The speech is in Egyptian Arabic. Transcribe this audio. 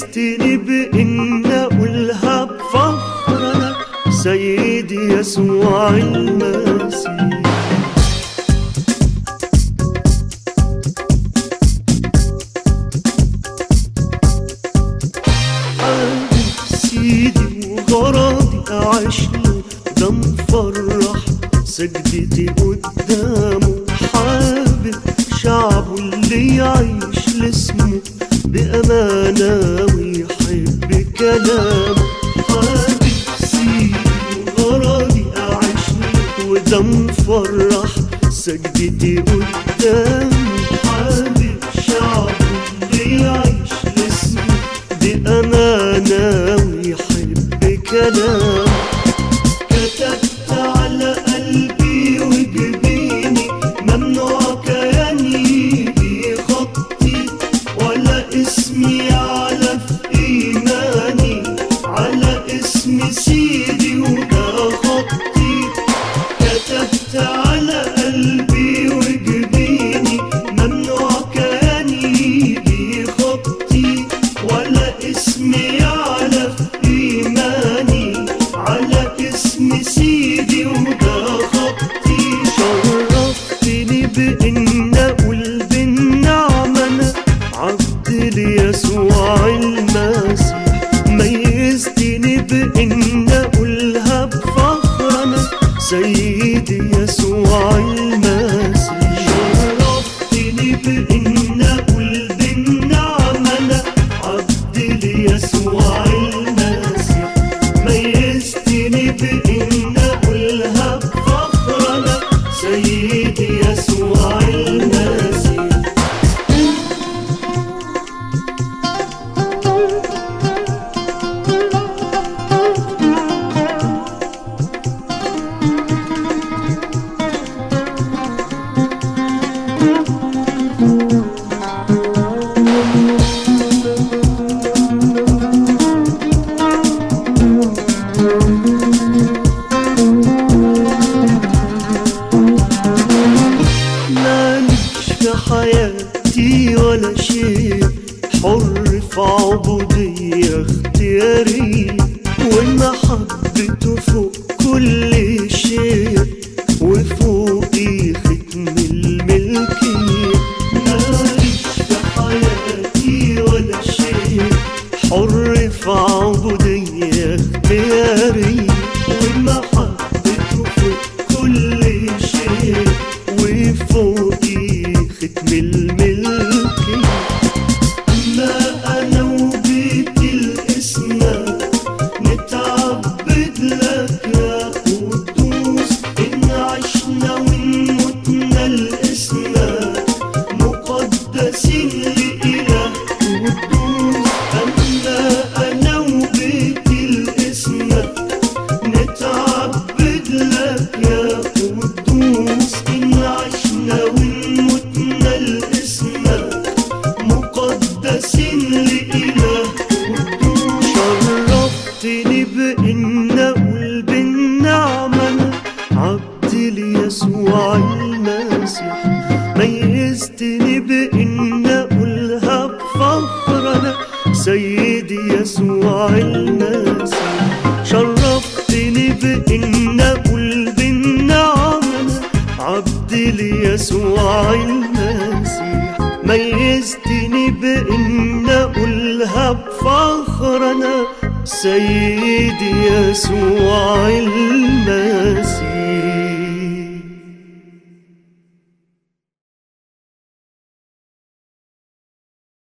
ميزتني بإن أقولها بفخر أنا سيدي يسوع المسيح حبيب سيدي وغرضي أعيش له ده مفرح سجدتي قدامه حابب شعبه اللي يعيش لاسمه بأمانة ويحب كلامه حبيب سيدي وغرضي أعيش له وده مفرح سجدتي قدامه حابب شعبه اللي يعيش لاسمه بأمانة ويحب كلامه كتبت على قلبي وجبيني ممنوع كياني بخطي ولا اسمي على في إيماني على اسم سيدي وده خطي كتبت على قلبي وجبيني ممنوع كياني بخطي ولا اسمي على في إيماني على اسم سيدي وده خطي شرفتني بإن أقول بالنعمة أنا عبد ليسوع المسيح ميزتني بإن أقولها بفخر أنا سيدي يسوع المسيح شرفتني بإن أقول بالنعمة أنا عبد ليسوع المسيح ميزتني بإن أقولها بفخر أنا سيدي يسوع المسيح ماليش في حياتي ولا شيء حر في عبودية اختيارية ومحبته فوق كل شيء وفوقي ختم الملكية ماليش في حياتي ولا شيء حر في عبودية اختيارية ومحبته فوق كل شيء وفوقي ختم الملكي أما أنا وبيتي الإسلام نتعبد لك يا قدوس إن عشنا وإن متنا الإسلام مقدسين لإله قدوس أما أنا وبيتي الإسلام نتعبد لك يا قدوس إن عشنا وإن متنا الإسلام مقدسين لإله قدوس شرفتني بإن أقول بالنعمة أنا عبد ليسوع المسيح ميزتني بإن أقولها بفخر أنا سيدي يسوع المسيح شرفتني بإن أقول بالنعمة أنا عبد ليسوع المسيح ميزتني بإن أقولها بفخر أنا سيدي يسوع المسيح